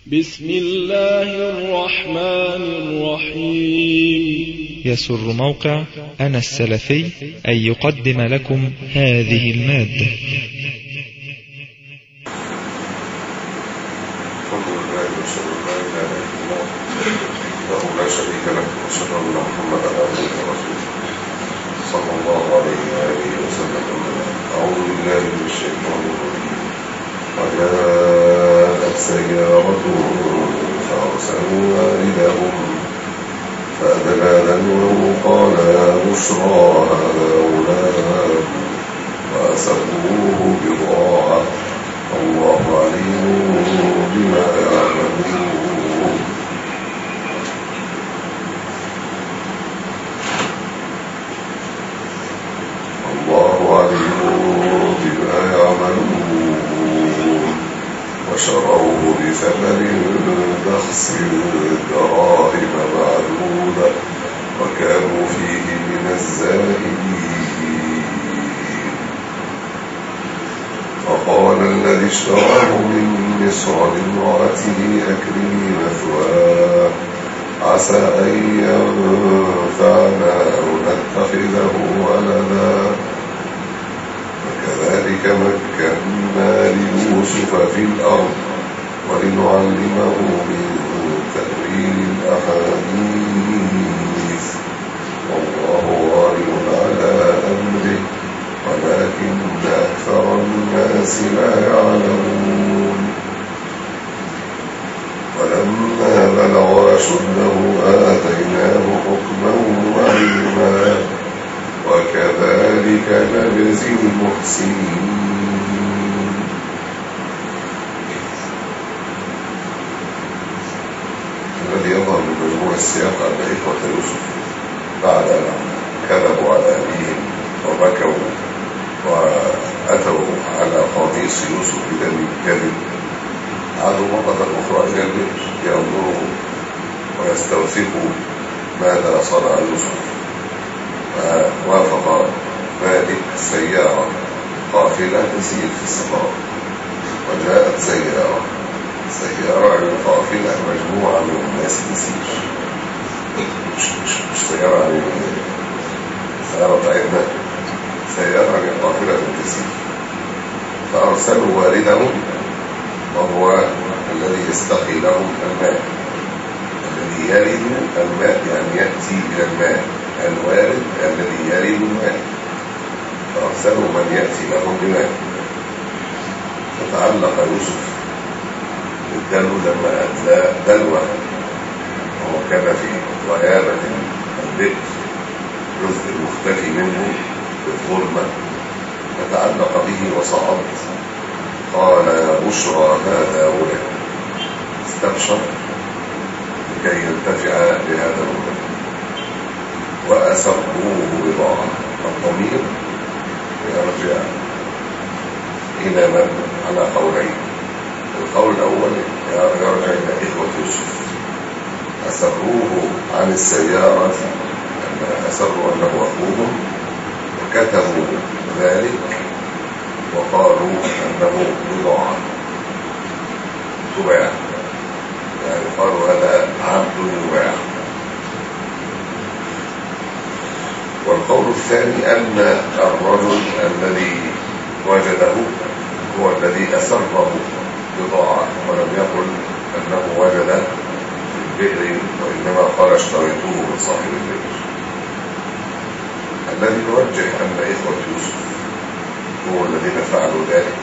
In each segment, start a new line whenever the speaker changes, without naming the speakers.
بسم الله الرحمن الرحيم
يسر موقع أنا السلفي أن يقدم لكم هذه المادة
الحمد لله واشهد ان لا اله الا الله وحده لا شريك له واشهد ان محمدا عبده ورسوله صلى الله عليه واله وسلم اعوذ بالله من الشيطان الرجيم وجاءت سيارة فارسلوا والدهم فأدلى دلوه قال يا بشرى هذا غلام وأسروه بضاعة الله عليم بما يعملون الله عليم بما يعملون وشروه بثمن بخس دراهم معدودة وكانوا فيه من الزاهدين فقال الذي اشتراه من مصر لامرأته أكرمي مثواه عسى أن ينفعنا أو نتخذه ولدا وكذلك مكنا ليوسف في الأرض ولنعلمه من تأويل الأحاديث والله غالب على أمره ولكن أكثر الناس لا يعلمون ولما بلغ أشده آتيناه حكما وعلما وكذلك نجزي المحسنين الذي يظهر من مجموع السياق أن إخوة يوسف بعد أن كذبوا على أبيهم وبكوا وأتوا على قميص يوسف بدم كذب عادوا مرة أخرى إلى البيت ينظروا ويستوثقوا ماذا صنع يوسف ووافق مالك سيارة قافلة تسير في الصحراء وجاءت سيارة سيارة قافلة مجموعة من الناس تسير مش, مش, مش سيارة يعني السيارة بتاعتنا سيارة قافلة تسير فأرسلوا والدهم وهو الذي يستقي لهم الماء الذي يرد الماء يعني يأتي إلى الماء الوارد الذي يرد الماء فأرسلوا من يأتي لهم بماء فتعلق يوسف بالدلو لما أدلى دلوة وهو كان في غيابة البئر جزء المختفي منه بالظلمة فتعلق به وصعد قال يا بشرى هذا غلام استبشر لكي ينتفع بهذا الغلام وأسروه بضاعة الضمير يرجع إلى من على قولين القول الأول يرجع إلى إخوة يوسف أسروه عن السيارة أن أسروا أنه أخوهم وكتبوا ذلك وقالوا أنه بضاعة تباع يعني قالوا هذا عبد يباع والقول الثاني أن الرجل الذي وجده هو الذي أسره بضاعة ولم يقل أنه وجد في البئر وإنما قال اشتريته من صاحب البئر الذي يرجح أن إخوة يوسف هو الذين فعلوا ذلك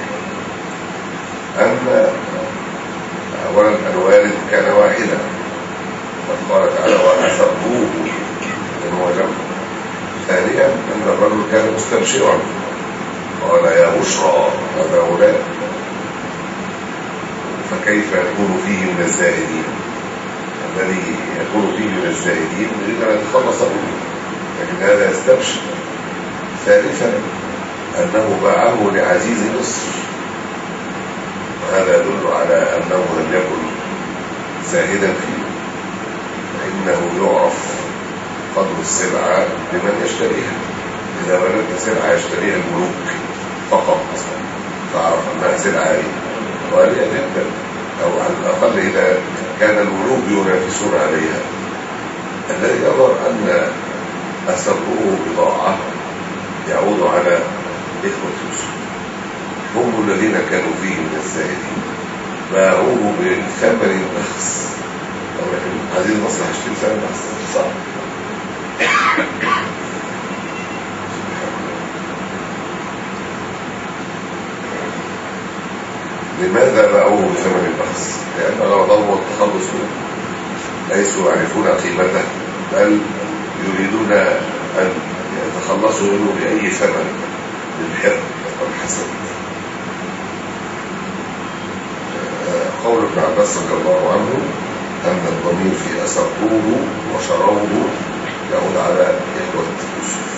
أن أولا الوالد كان واحدا قد قال تعالى وأسروه من هو جمع ثانيا أن الرجل كان مستبشرا قال يا بشرى هذا غلام فكيف يكون فيه من الزاهدين الذي يكون فيه من الزاهدين يريد أن يتخلص منه لكن هذا يستبشر ثالثا أنه باعه لعزيز مصر وهذا يدل على أنه لم يكن زاهدا فيه فإنه يعرف قدر السلعة لمن يشتريها إذا وجدت سلعة يشتريها الملوك فقط فأعرف أنها سلعة غالية جدا أو على الأقل إذا كان الملوك ينافسون عليها الذي يظهر أن أسره بضاعة يعود على إخوة يوسف هم الذين كانوا فيه من الزاهدين باعوه بثمن بخس ولكن هذه المصلحة اشتري ثمن بخس صح لماذا باعوه بثمن بخس؟ لأن غرضهم التخلص منه ليسوا يعرفون قيمته بل يريدون أن يتخلصوا منه بأي ثمن للحقد والحسد قول ابن عباس رضي الله عنه أن الضمير في أسروه وشروه يعود على إخوة يوسف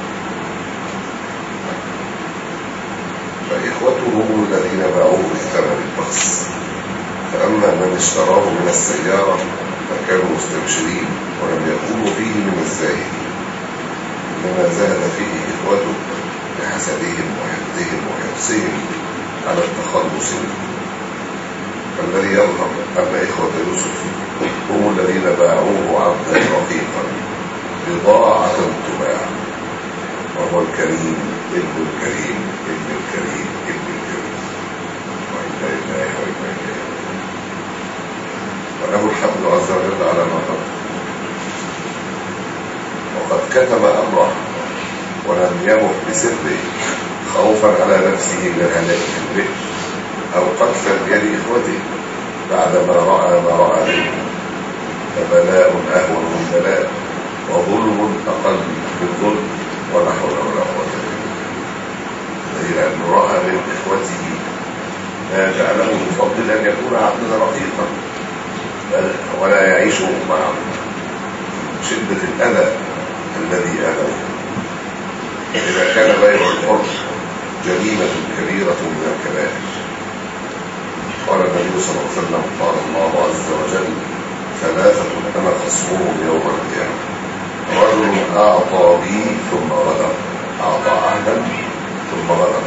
فإخوته هم الذين باعوه بالثمن البخس فأما من اشتراه من السيارة فكانوا مستبشرين ولم يكونوا فيه من الزاهدين إنما زهد فيه إخوته بحسدهم وحقدهم وحرصهم على التخلص منه فالذي يظهر أن إخوة يوسف هم الذين باعوه عبدا رقيقا بضاعة تباع وهو الكريم ابن الكريم ابن الكريم ابن الكريم وإنا لله وإنا إليه وله الحمد عز وجل على ما قدر وقد كتم أمره ولم يمه بسره خوفا على نفسه من هلاك البئر أو قتلا بيد إخوته بعدما رأى ما رأى منه فبلاء أهون من بلاء وظلم أقل من ظلم ولا حول ولا قوة إلا أنه رأى من إخوته ما جعله يفضل أن يكون عبدا رقيقا ولا يعيش معه شدة الأذى الذي أذى إذا كان بيع الحر جريمة كبيرة من الكبائر قال النبي صلى الله عليه وسلم قال الله عز وجل ثلاثة أنا خصمهم يوم القيامة رجل أعطى بي ثم غدر أعطى عهدا ثم غدر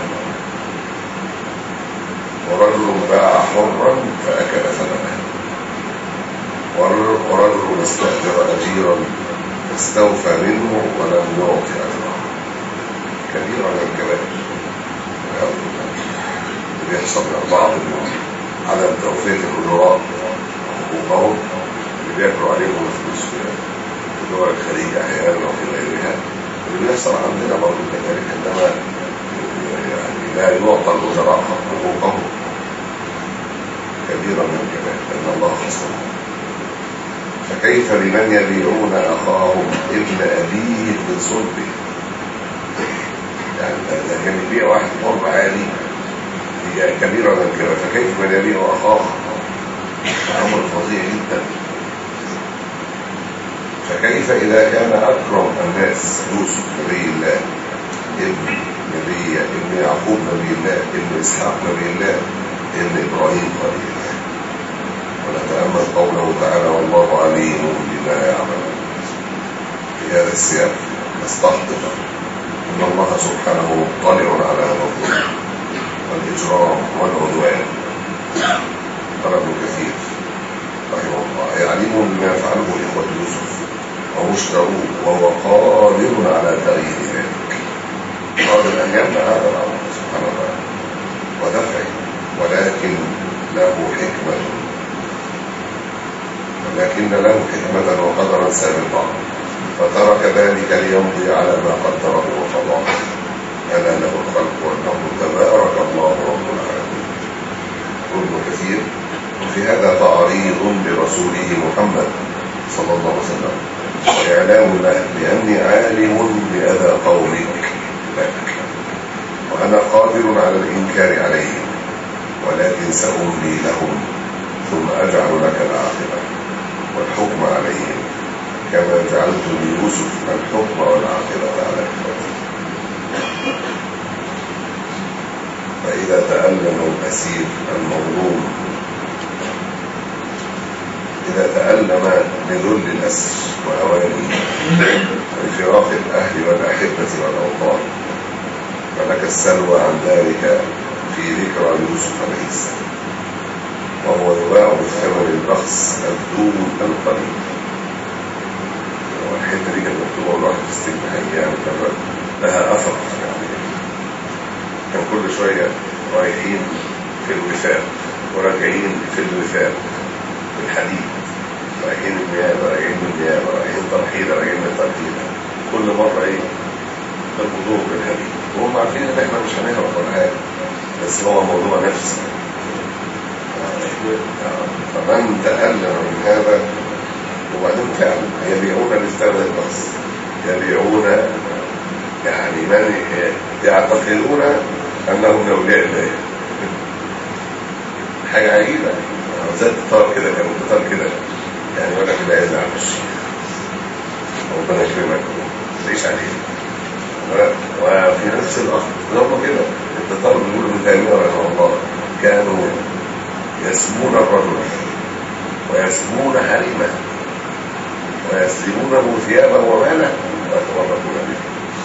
ورجل باع حرا فأكل ثمنه ورجل استأجر أجيرا فاستوفى منه ولم يعطي أجره كبيرة من الكبائر بيحصل من بعض عدم توفيق الأجراء وحقوقهم اللي بياكلوا عليهم الفلوس في دول الخليج أحيانا وفي غيرها اللي بيحصل عندنا برضه كذلك عندما يعني لا يعطى الأجراء حقوقهم كبيرة من الكبائر لأن الله خصمهم فكيف بمن يبيعون أخاهم ابن أبيه ابن صلبه يعني ده كان يبيع واحد قرب عالي هي كبيرة من كده فكيف من يبيع أخاه أمر فظيع جدا فكيف إذا كان أكرم الناس يوسف نبي الله ابن نبي ابن يعقوب نبي الله ابن إسحاق نبي الله ابن إبراهيم خليل الله ونتأمل قوله تعالى والله عليم بما يعملون في هذا السياق نستحضر أن الله سبحانه مطلع على هذا الظلم والإجرام والعدوان قال ابن كثير رحمه الله يعلم بما يفعله إخوة يوسف ومشتروه وهو قادر على تغيير ذلك قادر أن يمنع هذا الأمر سبحانه وتعالى ودفعه ولكن له حكمة ولكن له حكمة وقدرا سابقا فترك ذلك ليمضي على ما قدره وقضاه ألا له الخلق والأمر تبارك الله رب العالمين ابن كثير وفي هذا تعريض برسوله محمد صلى الله عليه وسلم وإعلام له بأني عالم بأذى قولك لك وأنا قادر على الإنكار عليهم ولكن سأملي لهم ثم أجعل لك العاقبة والحكم عليهم كما جعلت ليوسف الحكم والعاقبة على إخوته فإذا تألم الأسير المظلوم إذا تألم لذل الأسر وأوانيه لفراق الأهل والأحبة والأوطان فلك السلوى عن ذلك في ذكرى يوسف عليه السلام وهو يباع بالثمن البخس شويه رايحين في الوفاق وراجعين في الوفاق بالحديد رايحين النيابه رايحين من النيابه رايحين ترحيله رايحين من ترحيله كل مره ايه القدور بالحديد وهم عارفين ان احنا مش هنهرب ولا حاجه بس هو موضوع نفسي فمن تألم من هذا وبعدين فعلا يبيعون بالثمن البخس يبيعون يعني من يعتقدون انهم اولياء الله حاجه عجيبه زي التتار كده كانوا التتار كده يعني ولا كده يزعل الشيخ ربنا يكرمك تعيش عليه وفي نفس الأصل هم كده التتار بيقولوا ابن تيميه رحمه الله كانوا يسمون الرجل ويسمون حريمه ويسلمونه ثيابه وماله ويتبركون به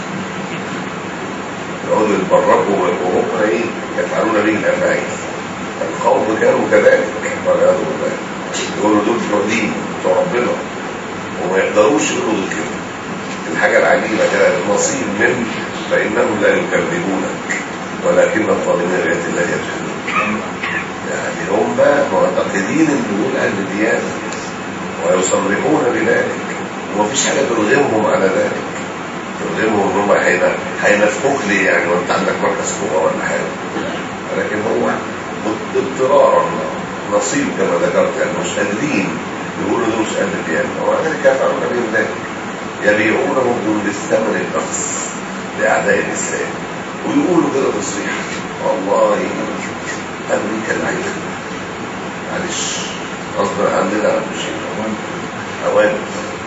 يقعدوا يتبركوا وهم ايه يفعلون به الافاعيل القوم كانوا كذلك والعياذ بالله يقولوا دول بتوع دين بتوع ربنا وما يقدروش يقولوا دول كده الحاجه العجيبه كده النصيب من فانهم لا يكذبونك ولكن الظالمين بآيات الله يجحدون يعني هم معتقدين ان دول اهل ديانه ويصرحون بذلك ومفيش حاجه ترغمهم على ذلك ترغمهم ان هم هينفخوك ليه يعني وانت عندك مركز قوه ولا حاجه ولكن هو اضطرارا نصيب كما ذكرت يعني مش قادرين يقولوا دول مش اهل الديانه ومع ذلك يفعلون بهم ذلك يبيعونهم دون الثمن البخس لاعداء الاسلام ويقولوا كده تصريح والله امريكا العيله معلش غصب عننا مش اوامر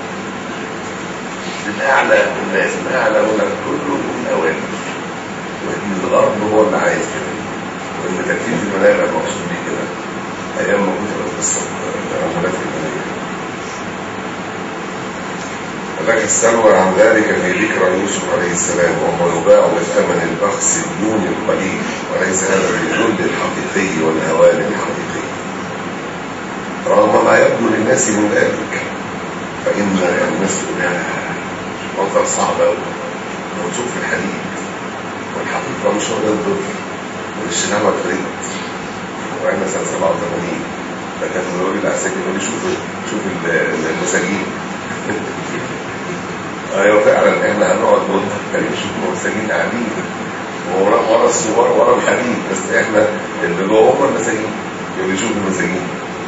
من اعلى الناس من اعلى ولا كله من اوامر وان الغرب هو اللي عايز كده وان تكليف المنابع المقصود بيه كده ايام ما كنت بتقصد التعاملات الماليه ولكن استنور عن ذلك في ذكر يوسف عليه السلام وهو يباع بثمن البخس الدون القليل وليس هذا بالذل الحقيقي والهوان الحقيقي رغم ما يبدو للناس من ذلك فإن الناس تقول منظر صعب قوي موجود في الحديد والحقيقة مش هو ده الضر والاشتغال والفريد وعندنا سنة 87 فكان الراجل العساكر يقول لي شوف شوف المساجين ايوه فعلا احنا هنقعد مده نشوف المساجين قاعدين ورا ورا الصور ورا الحديد بس احنا اللي جوه هم المساجين اللي بيشوفوا المساجين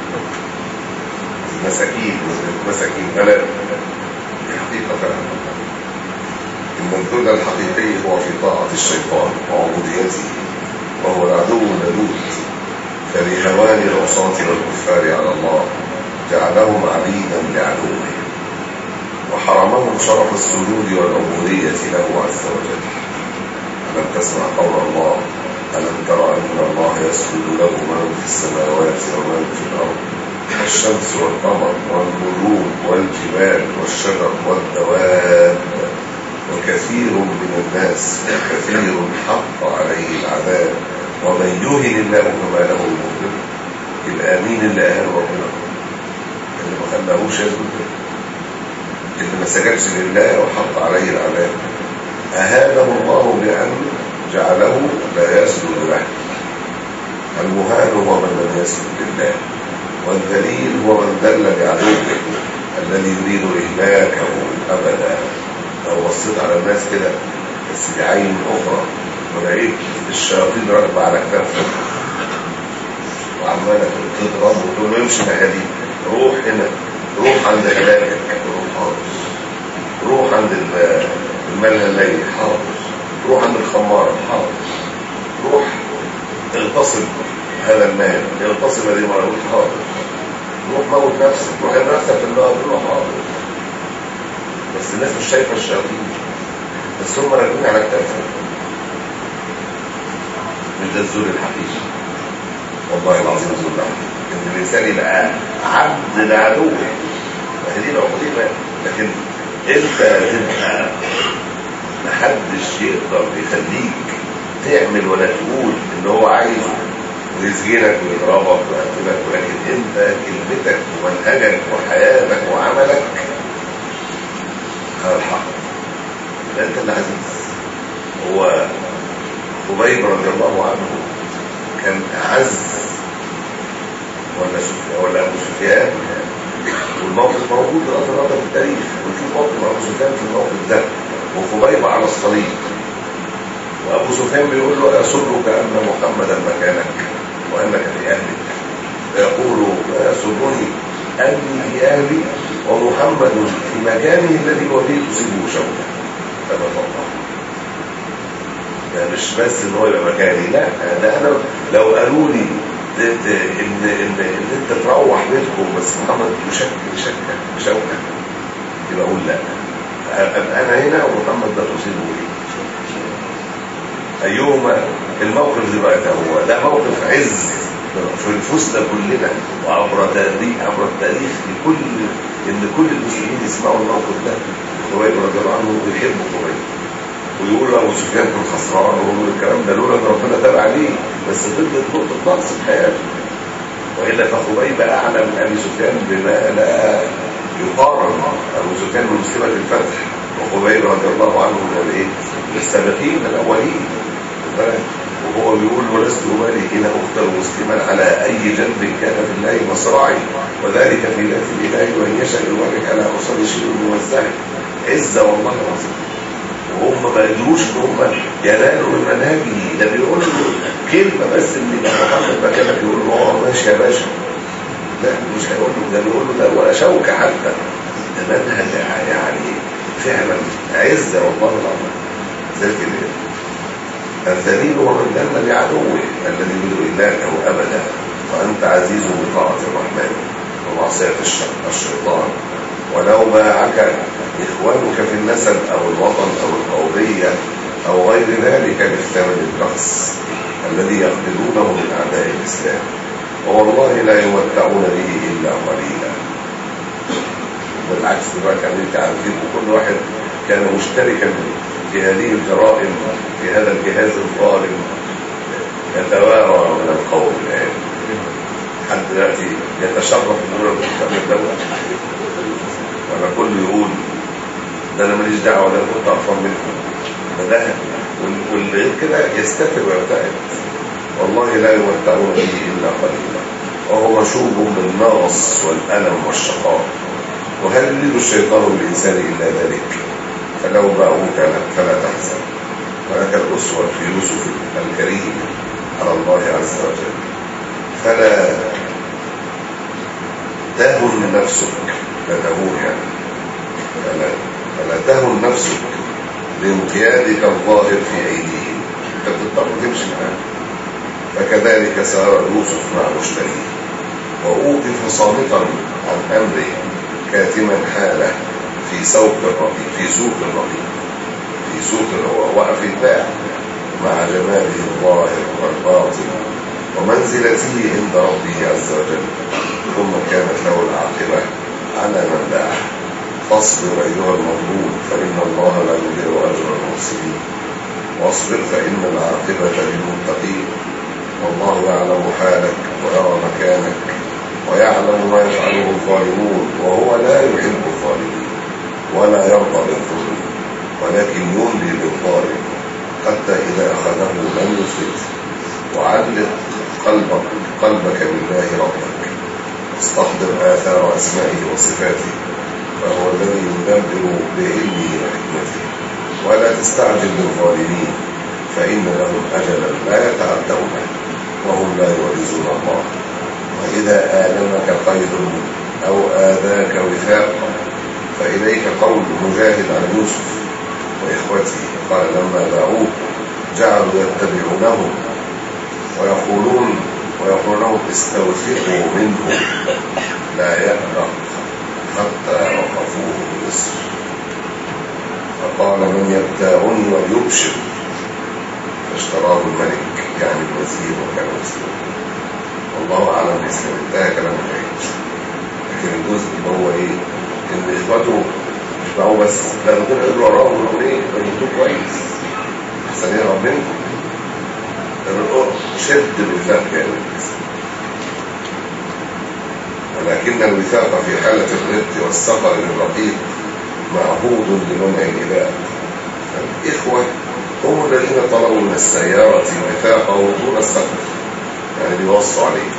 مساكين مساكين فلا دي حقيقة فعلا إن الذل الحقيقي هو في طاعة الشيطان وعبوديته وهو العدو اللدود فلهوان العصاة والكفار على الله جعلهم عبيدا لعدوه وحرمهم شرف السجود والعبودية له عز وجل ألم تسمع قول الله ألم ترى أن الله يسجد له من في السماوات ومن في الأرض الشمس والقمر والنجوم والجبال والشجر والدواب وكثير من الناس وكثير حق عليه العذاب ومن يهن الله فما له المؤمن الامين اللي اهان ربنا اللي ما خلاهوش يسجد اللي ما سجدش لله وحق عليه العذاب اهانه الله بان جعله لا يسجد له المهان هو من لم يسجد لله والذليل هو من دل بعدوه الذي يريد إهلاكه أبدا لو بصيت على الناس كده بس بعين أخرى ولقيت الشياطين راكبة على كتافهم وعمالة تضرب وتقول له امشي ناحية دي روح هنا روح عند هلاكك روح حاضر روح عند الملهى الليل حاضر روح عند الخمارة حاضر روح اغتصب هذا المال يغتصب هذه المال حاضر روح موت نفسك روح نفسك في النار روح حاضر بس الناس مش شايفه الشياطين بس هم راكبين على كتافهم مش ده الذل الحقيقي والله العظيم الذل الحقيقي ان الانسان يبقى عبد لعدوه ما هي دي العقوبه لكن انت تبقى محدش يقدر يخليك تعمل ولا تقول اللي هو عايزه ويسجنك ويضربك ويقتلك ولكن انت كلمتك ومنهجك وحياتك وعملك هذا الحق يبقى انت اللي عزيز هو خبيب رضي الله عنه كان أعز ولا سفيان ولا أبو سفيان والموقف موجود دلوقتي في التاريخ ونشوف موقف أبو سفيان في الموقف ده وخبيب على الصليب وأبو سفيان بيقول له أسرك أن محمدا مكانك وأنك في أهلك فيقول يسرني أني في أهلي ومحمد في مكانه الذي هو فيه تصيبه شوكة ثبت الله ده مش بس ان هو يبقى مكاني لا ده انا لو قالوا لي ان ان ان, إن انت تروح بيتكم بس محمد يشكل شكه شوكه يبقى اقول لا ابقى انا هنا ومحمد ده تصيبه ايه ايهما الموقف دلوقتي هو ده موقف عز في نفوسنا كلنا وعبر تاريخ عبر التاريخ لكل ان كل المسلمين يسمعوا الموقف ده خبيب رضي الله عنه ويحبوا خبيب ويقولوا ابو سفيان كان خسران ويقولوا الكلام ده لولا ان ربنا تاب عليه بس فضلت نقطه نقص في حياته والا فخبيب اعلى من ابي سفيان بما لا يقارن ابو سفيان من مسلمه الفتح وخبيب رضي الله عنه من الايه؟ من السابقين الاولين وهو بيقول ولست أبالي حين أختار مسلما على أي جنب كان في الله مصراعي وذلك في ذات الإله وإن يشاء يبارك على أصل شيء موزع عزة والله العظيم وهم ما قدروش ان هم ينالوا من منهجه ده بيقول له كلمه بس ان محمد مكانك يقول له اه ماشي يا باشا لا مش هيقول له ده بيقول له ده ولا شوكه حتى ده منهج يعني فعلا عزه والله العظيم زي كده الذليل هو من دل بعدوه الذي يدعو إلهه أبدا وأنت عزيز بطاعة الرحمن ومعصية الشيطان ولو باعك إخوانك في النسب أو الوطن أو القومية أو غير ذلك بالثمن الرخص الذي يقبلونه من أعداء الإسلام ووالله لا يمتعون به إلا قليلا بالعكس بقى كان انت عارفين وكل واحد كان مشتركا في هذه الجرائم في هذا الجهاز الظالم يتوارى من القوم الآن حد دلوقتي يتشرف بدور المحكمة الدولة ولا كل يقول ده انا ماليش دعوه ده انا كنت قرفان منكم ده ده واللي غير كده يستتر ويرتعد والله لا يمتعون به الا قليلا وهو مشوب بالنغص والالم والشقاء وهل يريد الشيطان بالانسان الا ذلك فلو باعوك فلا تحزن ولك الاسوه في يوسف الكريم على الله عز وجل فلا تهن نفسك لا تهون يعني فلا, فلا تهن نفسك لانقيادك الظاهر في ايديهم انت بتضطر تمشي معاه فكذلك سار يوسف مع مشتريه واوقف صامتا عن امره كاتما حاله في سوق الرقيق في سوق الرقيق في سوق هو وقف يتباع مع جماله الظاهر والباطن ومنزلته عند ربه عز وجل ثم كانت له العاقبة على من باعه فاصبر أيها المظلوم فإن الله لا يضيع أجر المحسنين واصبر فإن العاقبة للمتقين والله يعلم حالك ويرى مكانك ويعلم ما يفعله الظالمون وهو لا يحب الظالمين ولا يرضى بالظلم ولكن يملي للظالم حتى إذا أخذه لم يفلت وعلق قلبك قلبك بالله ربك استحضر آثار أسمائه وصفاته فهو الذي يدبر بعلمه وحكمته ولا تستعجل بالظالمين فإن لهم أجلا لا يتعدونه وهم لا يعجزون الله وإذا آلمك قيد أو آذاك وثاق فإليك قول مجاهد عن يوسف وإخوته قال لما باعوه جعلوا يتبعونه ويقولون ويقولون استوثقوا منه لا يأبق حتى وقفوه بمصر فقال من يبتاعني وليبشر فاشتراه الملك يعني الوزير وكان مسلم والله اعلم الاسلام انتهى كلام العيد لكن الجزء اللي هو ايه ان اخواته مش معه بس لا دول قالوا وراه ويقولوا ايه انتوا كويس احسن يهرب منكم شد الوثاق جامد ولكن الوثاق في حالة الرد والسفر للرقيق معهود لمنع الإباء فالإخوة هم الذين طلبوا من السيارة وثاقه دون السقف يعني بيوصوا عليه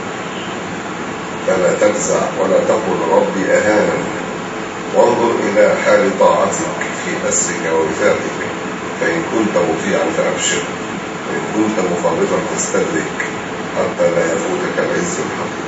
فلا تفزع ولا تقل ربي أهانا وانظر إلى حال طاعتك في أسرك ووثاقك فإن كنت مطيعا فأبشر وإن كنت مفرطا فاستدرك حتى لا يفوتك العز الحق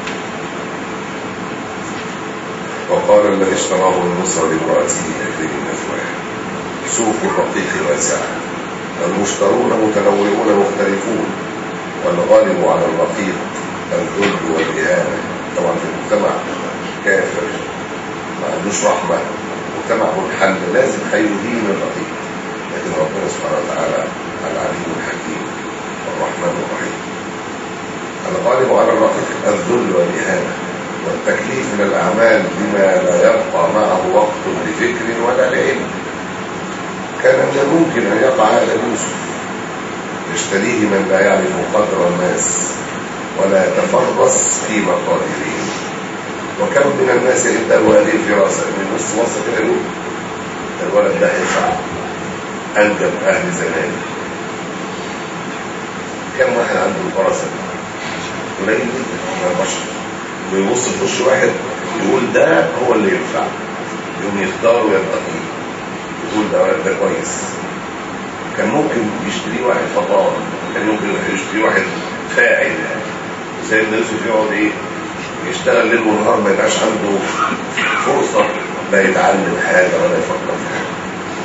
وقال الذي اشتراه من مصر لامرأته أكرم مثواه سوق الرقيق واسعة المشترون متنوعون مختلفون والغالب على الرقيق الذل والإهانة طبعا في المجتمع كافر ما عندوش رحمة مجتمع منحل لازم هيهين الرقيق لكن ربنا سبحانه وتعالى العليم الحكيم الرحمن الرحيم الغالب على الرقيق الذل والإهانة والتكليف من الأعمال بما لا يبقى معه وقت لفكر ولا لعلم كان من الممكن أن يقع هذا يوسف يشتريه من لا يعرف قدر الناس ولا يتفرس في مقاديرهم وكم من الناس عنده هذه الفراسة من نص مصر كده يقول الولد ده هينفع أنجب أهل زمان كم واحد عنده الفراسة قليل جدا من البشر ويبص في وش واحد يقول ده هو اللي ينفع يقوم يختار وينتقيه يقول ده ولد ده كويس كان ممكن يشتري واحد فطان كان ممكن يشتري واحد فاعل يعني سيدنا يوسف يقعد ايه يشتغل ليل ونهار ما يبقاش عنده فرصة لا يتعلم حاجة ولا يفكر في حاجة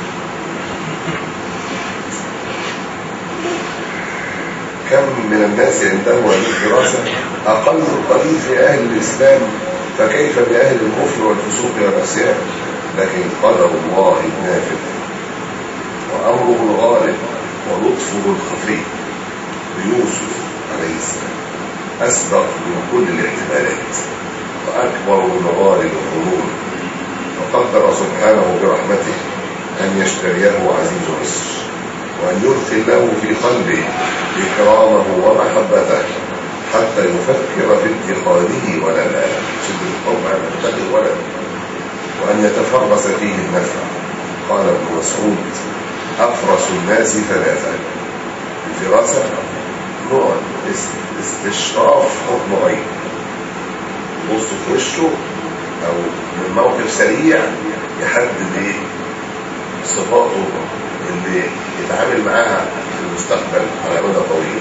كم من الناس عنده هذه الدراسة أقل القليل في أهل الإسلام فكيف بأهل الكفر والفسوق والعصيان لكن قدر الله النافذ وأمره الغالب ولطفه الخفي بيوسف عليه السلام أسبق من كل الاحتمالات وأكبر من غالب الظنون وقدر سبحانه برحمته أن يشتريه عزيز مصر وأن يدخل له في قلبه إكرامه ومحبته حتى يفكر في اتخاذه ولدا شد القوم على اتخاذ ولد وأن يتفرس فيه النفع قال ابن مسعود أفرس الناس ثلاثة الفراسة نوع استشراف حكم غير يبص في وشه أو من موقف سريع يحدد ايه صفاته اللي يتعامل معاها في المستقبل على مدى طويل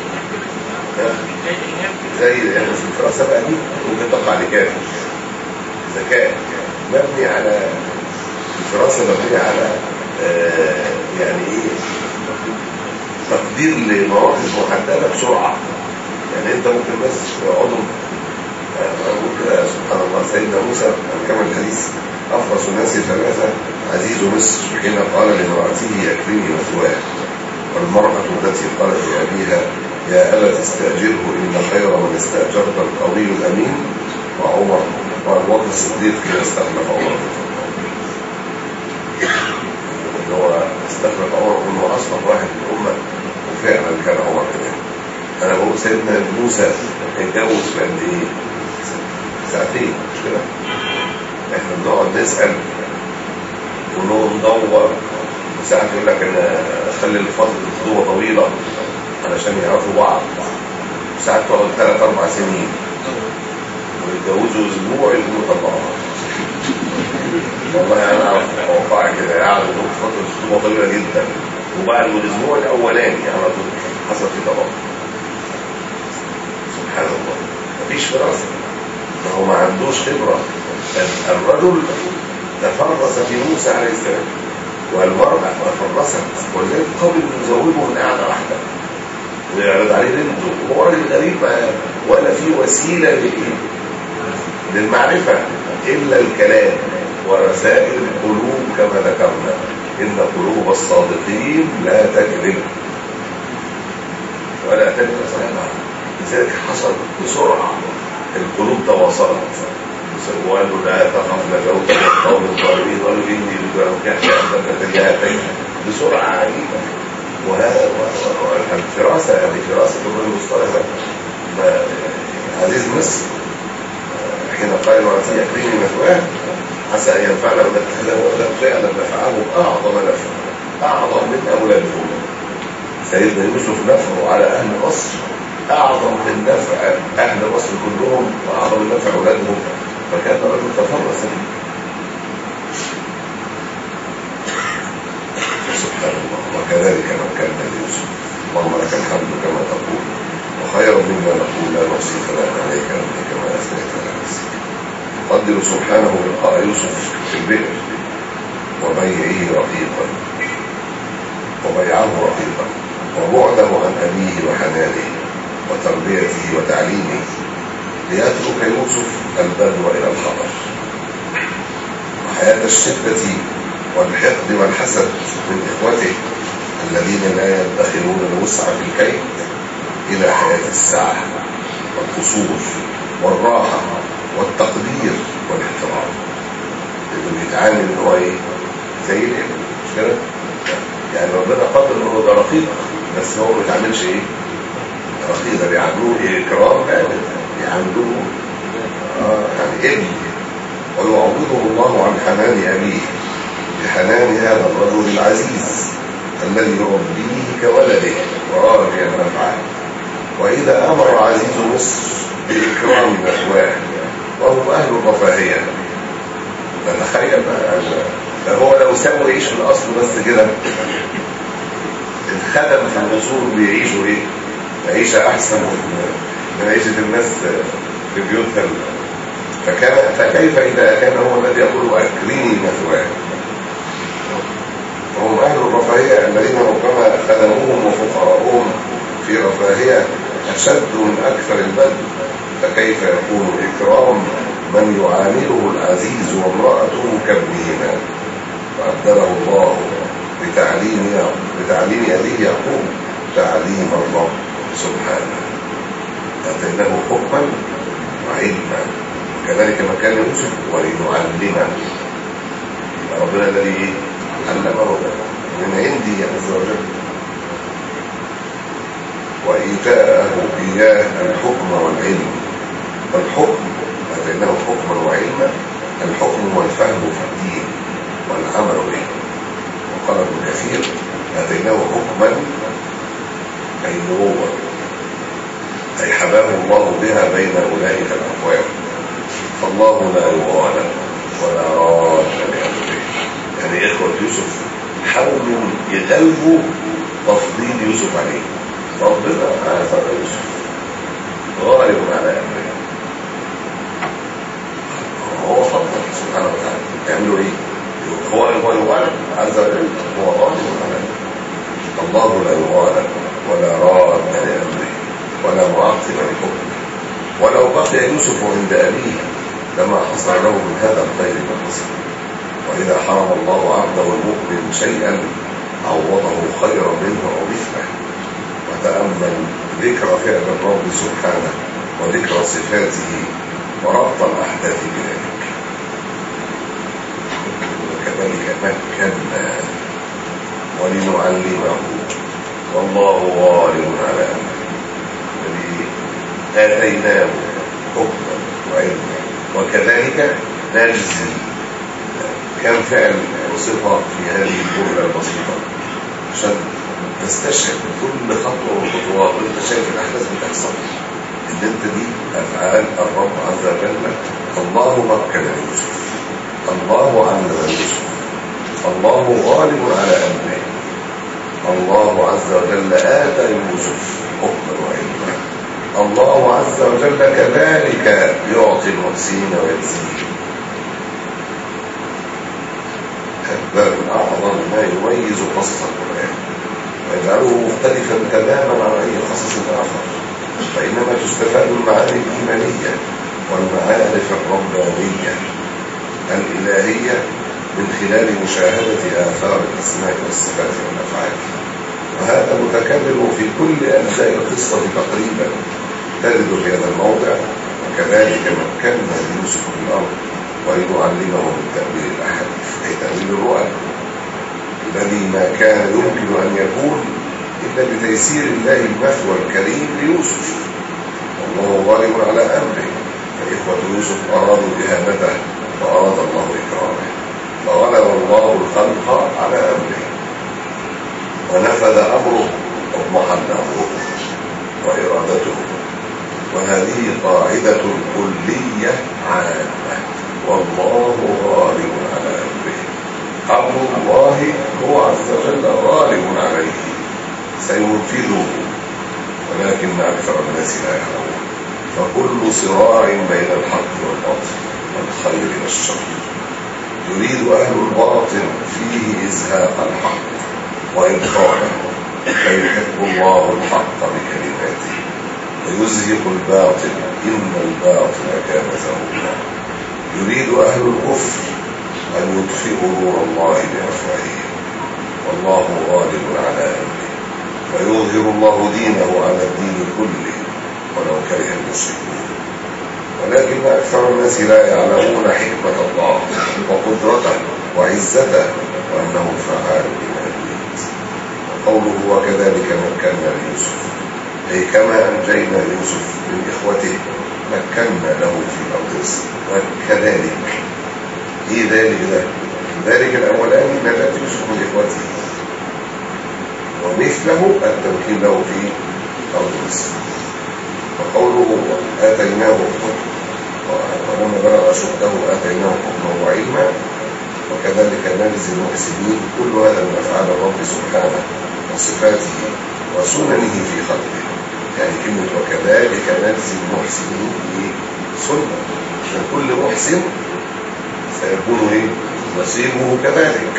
زي يعني في الفراسة بقى دي ممكن تقع لكافر ذكاء مبني على الفراسة مبنية على آه يعني ايه تقدير لمواقف محددة بسرعة يعني انت ممكن بس يقعدوا اقول كده سبحان الله سيدنا موسى كما الحديث افرس الناس ثلاثة عزيز مصر حين قال لامرأته اكرمي مثواه والمرأة التي قالت لأبيها يا أبا تستأجره إن خير من استأجرت القوي الأمين وعمر وأبو بكر الصديق كان استخلف عمر اللي هو استخلف عمر انه اصلح واحد من الامه وفعلا كان عمر كمان انا بقول سيدنا موسى اتجوز في قد ايه؟ ساعتين مش كده؟ احنا بنقعد نسال ونقعد ندور وساعات يقول لك انا اخلي فتره الخطوبه طويله علشان يعرفوا بعض وساعات تقعد ثلاث اربع سنين ويتجوزوا اسبوع يكونوا طلقوا والله انا اعرف واقع كده قاعد فتره خطوبه طويله جدا وبعد الاسبوع الاولاني على طول حصل فيه طلاق سبحان الله مفيش فراسه ما هو ما عندوش خبره الرجل تفرس في موسى عليه السلام والمرأة تفرست ولذلك قبل يزوجه من قاعدة واحدة ويعرض عليه بنته وهو راجل غريب ولا في وسيلة لإيه؟ للمعرفة إلا الكلام ورسائل القلوب كما ذكرنا إن قلوب الصادقين لا تكذب ولا تكذب صلاة لذلك حصل بسرعة القلوب تواصلت وقالوا لا تخف لجوت القوم الظالمين قالوا إني بجاهك أنك تجاهتين بسرعة عجيبة وهذا الفراسة هذه فراسة الرجل الصالح عزيز مصر حين قال وعطي يكريني مثواه عسى أن ينفعنا ونتخذه ولدا فعلا نفعه أعظم نفع أعظم من أولادهم سيدنا يوسف نفعه على أهل مصر أعظم من نفع أهل مصر كلهم وأعظم من نفع أولادهم فكان رجل تفرس سبحان الله وكذلك مكنا ليوسف اللهم لك الحمد كما تقول وخيرا مما نقول لا نحصي ثناء عليك انت كما اثنيت على نفسك يقدر سبحانه لقاء يوسف في البئر وبيعه رقيقا وبيعه رقيقا وبعده عن ابيه وحنانه وتربيته وتعليمه ليترك يوسف البدو الى الخطر وحياه الشده والحقد والحسد من إخوته الذين لا يدخلون الوسع في الكيد إلى حياة السعة والقصور والراحة والتقدير والاحترام لأنه بيتعامل إن هو إيه؟ زي الابن مش كده؟ يعني ربنا قدر إن هو ده رقيق بس هو ما بيتعاملش إيه؟ رقيق ده بيعاملوه إكرام بارد بيعاملوه آه يعني ابن ويعوضه الله عن حنان أبيه بحنان هذا الرجل العزيز الذي يربيه كولده وراجع نفعه وإذا أمر عزيز مصر بإكرام مثواه وهم أهل الرفاهية فتخيل بقى ده هو لو سابوا يعيش في الأصل بس كده الخدم في النسور بيعيشوا إيه؟ عيشة أحسن من عيشة الناس في بيوتها فكان فكيف إذا كان هو الذي يقول أكرمي مثواه وهم أهل الرفاهية الذين ربما خدموهم وفقراؤهم في رفاهية أشد من أكثر البدو فكيف يكون إكرام من يعامله العزيز وامرأته كابنهما وأبدله الله بتعليم بتعليم أبيه يعقوب تعليم الله سبحانه أتيناه حكما وعلما وكذلك مكان يوسف ولنعلمه ربنا الذي علمه من عندي عز وجل وإيتاءه إياه الحكم والعلم والحكم أتيناه حكما وعلما الحكم والفهم في الدين والعمل به وقال ابن كثير أتيناه حكما أي نبوة أي حباه الله بها بين أولئك الأقوام فالله لا يغالب ولا راد لأمره يعني إخوة يوسف حاولوا يغلبوا تفضيل يوسف عليه ربنا آثر يوسف غالب على أمره هو فضل سبحانه وتعالى يعملوا إيه؟ هو هو الغالب عز وجل هو غالب على أمره الله لا يغالب ولا راد لأمره ولا معقب لحكمه ولو بقي يوسف عند أبيه لما حصل له من هذا الخير ما حصل وإذا حرم الله عبده المؤمن شيئا عوضه خيرا منه أو مثله وتأمل ذكر فعل الرب سبحانه وذكر صفاته وربط الأحداث بذلك وكذلك مكنا ولنعلمه والله غالب على أمره الذي آتيناه حكما وعلما وكذلك نجزي كم فعل وصفة في هذه الجملة البسيطة عشان تستشعر كل خطوة وخطوات وانت شايف الأحداث بتحصل ان انت دي أفعال الرب عز وجل الله مكن يوسف الله علم يوسف الله غالب على أمره الله عز وجل آتى يوسف حكما وعلما الله عز وجل كذلك يعطي المحسنين ويجزيهم باب أعظم ما يميز قصص القرآن ويجعله مختلفا تماما عن أي قصص آخر فإنما تستفاد المعاني الإيمانية والمعارف الربانية الإلهية من خلال مشاهدة آثار الأسماء والصفات والأفعال وهذا متكرر في كل أجزاء القصة تقريبا ترد في هذا الموضع وكذلك مكنا ليوسف في الأرض ولنعلمه من تأويل الأحاديث أي تأويل الرؤى الذي ما كان يمكن أن يكون إلا بتيسير الله المثوى الكريم ليوسف والله غالب على أمره فإخوة يوسف أرادوا إهانته وأراد الله إكرامه فغلب الله الخلق على أمره ونفذ أمره واضمحل أمره وإرادته وهذه قاعدة كلية عامة والله غالب على أمره أمر الله هو عز وجل غالب عليه سينفذه ولكن أكثر الناس لا يعلمون فكل صراع بين الحق والباطل والخير والشر يريد أهل الباطل فيه إزهاق الحق وإبطاله فيحب الله الحق بكلماته ويزهق الباطل إن الباطل كان زهوقا يريد أهل الكفر أن يطفئوا نور الله بأفواههم والله غالب على أمره ويظهر الله دينه على الدين كله ولو كره المشركون ولكن أكثر الناس لا يعلمون حكمة الله وقدرته وعزته وأنه فعال لما يريد وقوله وكذلك مكنا ليوسف أي كما أنجينا يوسف من إخوته مكنا له في الأرض وكذلك إيه ذلك ده ذلك الأولاني نجاة يوسف من إخوته ومثله التمكين له في أرض مصر وقوله آتيناه ولما بلغ أشده آتيناه حكما وعلما وكذلك نجزي المحسنين كل هذا من أفعال الرب سبحانه وصفاته وسننه في خلقه يعني كلمة وكذلك نجزي المحسنين سنة عشان كل محسن سيكون ايه نصيبه كذلك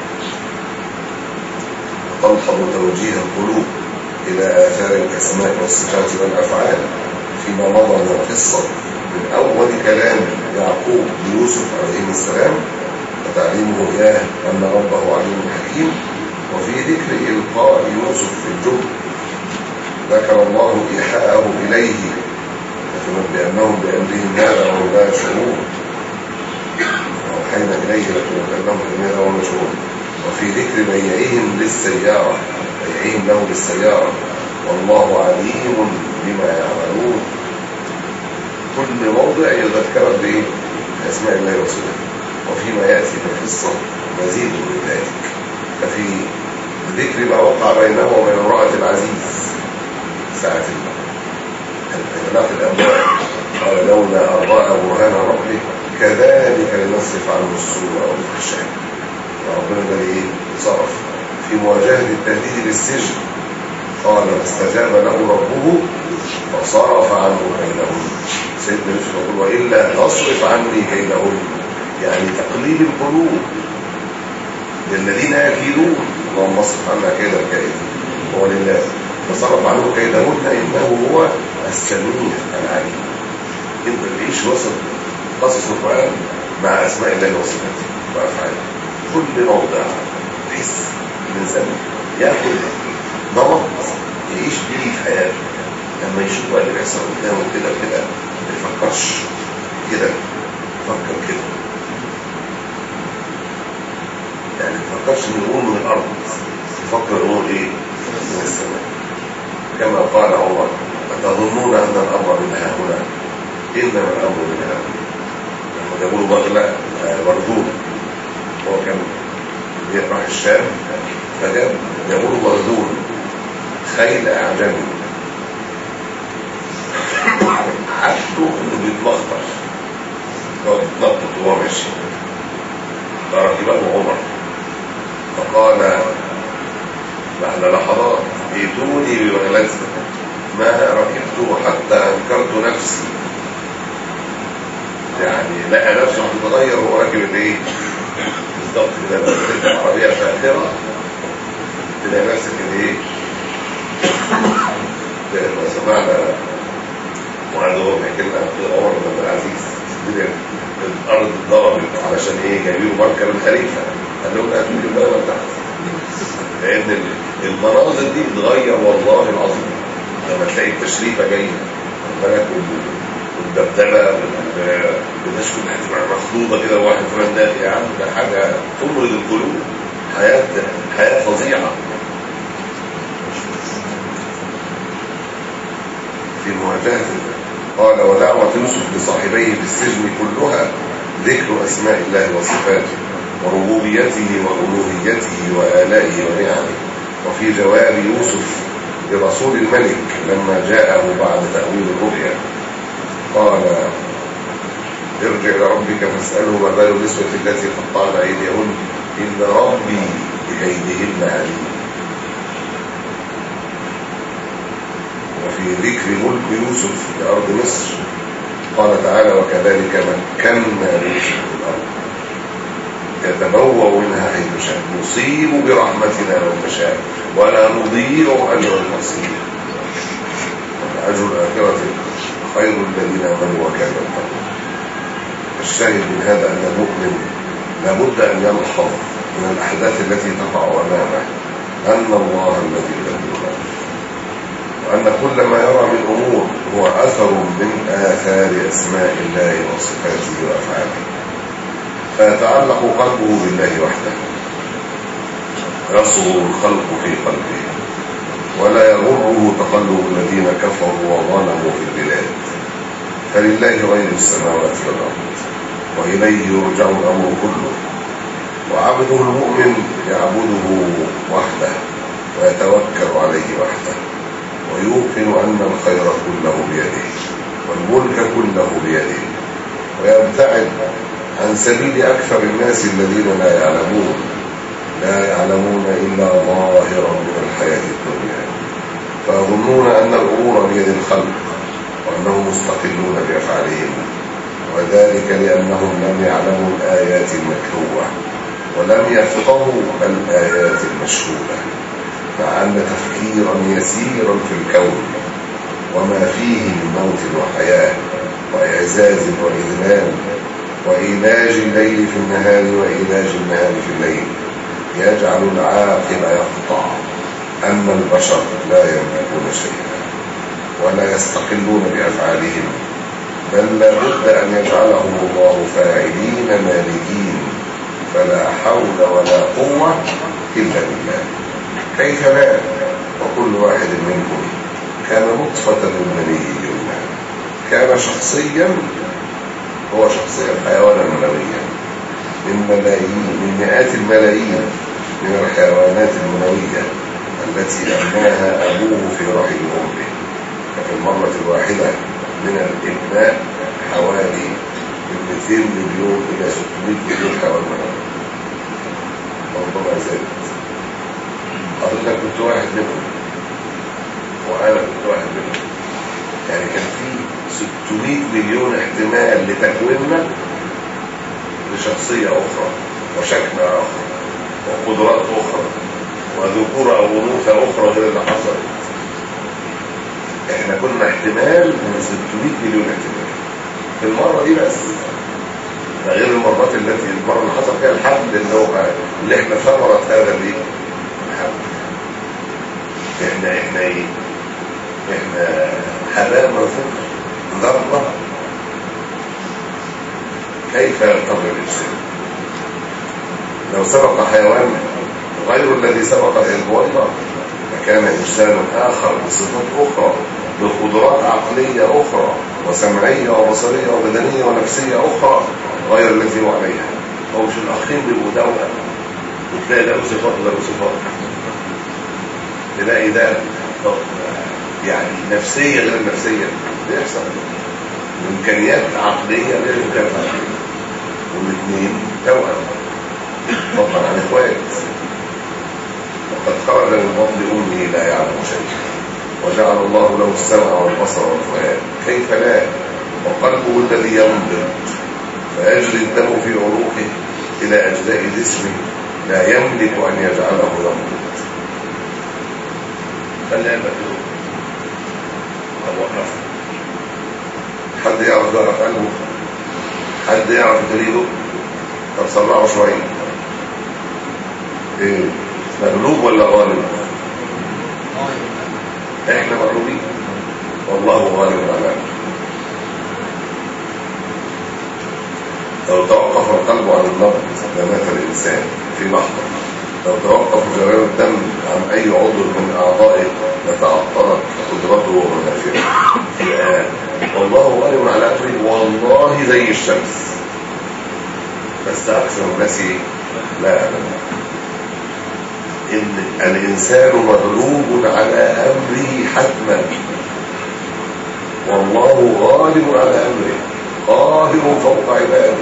وتلحظ توجيه القلوب إلى آثار الأسماء والصفات والأفعال فيما مضى من القصة من أول كلام يعقوب ليوسف عليه السلام وتعليمه إياه أن ربه عليم حكيم وفي ذكر إلقاء يوسف في الجب ذكر الله إيحاءه إليه بأنهم بأمرهم ماذا وهم لا يشعرون أوحينا إليه لتنبئنهم بماذا وهم يشعرون وفي ذكر بيعهم للسيارة بيعهم له للسيارة والله عليم بما يعملون كل موضع يذكر به أسماء الله ورسوله وفيما يأتي في القصة مزيد من ذلك ففي ذكر ما وقع بينه وبين امرأة العزيز ساعة الإغلاق الأموال قال لولا أرضاء برهان ربي كذلك لنصرف عنه السوء والفحشاء وربنا ده ايه صرف في مواجهة التهديد بالسجن قال فاستجاب له ربه فصرف عنه كيدهن سيدنا يوسف يقول وإلا تصرف عني كيدهن يعني تقليب القلوب للذين يكيدون اللهم اصرف عنا كيد الكائد هو لله فصرف عنه كيدهن انه هو السميع العليم انت تعيش وسط قصص القران مع اسماء الله وصفاته وافعاله كل موضع تحس الانسان ياخذ نمط يعيش بيه في حياته لما يشوف بقى اللي بيحصل قدامه كده كده ما يفكرش كده يفكر كده يعني ما يفكرش ان الامور من الارض يفكر الامور ايه من السماء كما قال عمر أتظنون أن الأمر من ها هنا إنما الأمر من ها هنا لما جابوا له بغلة بردون هو كان راح الشام فجاب جابوا له بردون خيل أعجمي عدته إنه بيتلخبط هو بيتنطط وهو ماشي فركبه عمر فقال بعد لحظات ائتوني ببغلتي ما ركبته حتى انكرت نفسي يعني لقى نفسه هتتغير وهو راكب الايه بالظبط كده لما تركب عربيه فاخره تلاقي نفسك الايه لما سمعنا وعنده هو بيحكي لنا عمر بن عبد العزيز الارض اتضربت علشان ايه جايبين مركب الخليفه قال لهم هاتوا لي البلد تحت لان المناظر دي بتغير والله العظيم لما تلاقي التشريفه جايه بالك والدبدبه والناس كلها تبقى مخلوطه كده وواحد كمان داخل يا عم ده حاجه تمرض القلوب حياه حياه فظيعه في مواجهه قال ودعوه يوسف لصاحبيه في السجن كلها ذكر اسماء الله وصفاته وربوبيته والوهيته والائه ونعمه وفي جواب يوسف لرسول الملك لما جاءه بعد تأويل الرؤيا قال ارجع لربك فاسأله ما بال النسوة التي قطعن أيديهن إن ربي بكيدهن عليم وفي ذكر ملك يوسف في أرض مصر قال تعالى وكذلك مكنا يوسف في الأرض يتبوأ منها حيث شاء نصيب برحمتنا من نشاء ولا نضيع أجر المصير أجر الآخرة خير الذين آمنوا وكانوا يتقون الشاهد من هذا أن المؤمن لابد أن يلحظ من الأحداث التي تقع أمامه أن الله الذي يدبر وأن كل ما يرى من أمور هو أثر من آثار أسماء الله وصفاته وأفعاله فيتعلق قلبه بالله وحده يصغر الخلق في قلبه ولا يغره تقلب الذين كفروا وظلموا في البلاد فلله غير السماوات والأرض وإليه يرجع الأمر كله وعبده المؤمن يعبده وحده ويتوكل عليه وحده ويوقن أن الخير كله بيده والملك كله بيده ويبتعد عن سبيل أكثر الناس الذين لا يعلمون لا يعلمون إلا ظاهرا من الحياة الدنيا فيظنون أن الأمور بيد الخلق وأنهم مستقلون بأفعالهم وذلك لأنهم لم يعلموا الآيات المكروه ولم يفقهوا الآيات المشهودة مع أن تفكيرا يسيرا في الكون وما فيه من موت وحياة وإعزاز وإذلال وإيلاج الليل في النهار وإيلاج النهار في الليل يجعل العاقل يقطع أن البشر لا يملكون شيئا ولا يستقلون بأفعالهم بل لابد أن يجعلهم الله فاعلين مالكين فلا حول ولا قوة إلا بالله كيف لا وكل واحد منهم كان نطفة من مني يمنى كان شخصيا هو شخصيا حيوانا منويا من ملايين من مئات الملايين من الحيوانات المنوية التي أمناها أبوه في رحم أمه ففي المرة الواحدة من الإبناء حوالي من 200 مليون إلى 600 مليون حيوان منوي ربما زادت حضرتك كنت واحد منهم وأنا كنت واحد منهم يعني كان في 600 مليون احتمال لتكويننا لشخصية أخرى وشكل آخر وقدرات أخرى وذكورة أو أنوثة أخرى غير اللي حصلت احنا كنا احتمال من 600 مليون احتمال في المرة دي بس ده غير المرات التي المرة اللي حصل فيها الحمل اللي هو اللي احنا ثمرة هذا الايه؟ الحمل احنا احنا ايه؟ احنا حباب منفوخ ذرة كيف يرتبط الانسان؟ لو سبق حيوان غير الذي سبق الانبويضة لكان انسان اخر بصفات اخرى بقدرات عقلية اخرى وسمعية وبصرية وبدنية ونفسية اخرى غير التي هو عليها هو مش الاخين بيبقوا دولة وتلاقي ده صفات وده صفات تلاقي ده يعني نفسية غير نفسية بيحصل وامكانيات عقلية غير امكانيات عقلية والاثنين توأم فضلا عن اخوات وقد خرج من بطن امه لا يعلم شيئا وجعل الله له السمع والبصر والفؤاد كيف لا وقلبه الذي ينبض فيجري الدم في عروقه الى اجزاء جسمه لا يملك ان يجعله ينبض خلي قلبك يروح طب وقف حد يعرف يعرف قلبه حد يعرف تريده طب سرعه شويه ايه مغلوب ولا غالب احنا مغلوبين والله غالب على لو توقف القلب عن النبض لمات الانسان في لحظه لو توقف جريان الدم عن اي عضو من اعضائه لتعطلت قدرته ومنافعه الان والله غالب على امره والله زي الشمس بس اكثر الناس لا يعلمون إن الإنسان مغلوب على أمره حتما والله غالب على أمره قاهر فوق عباده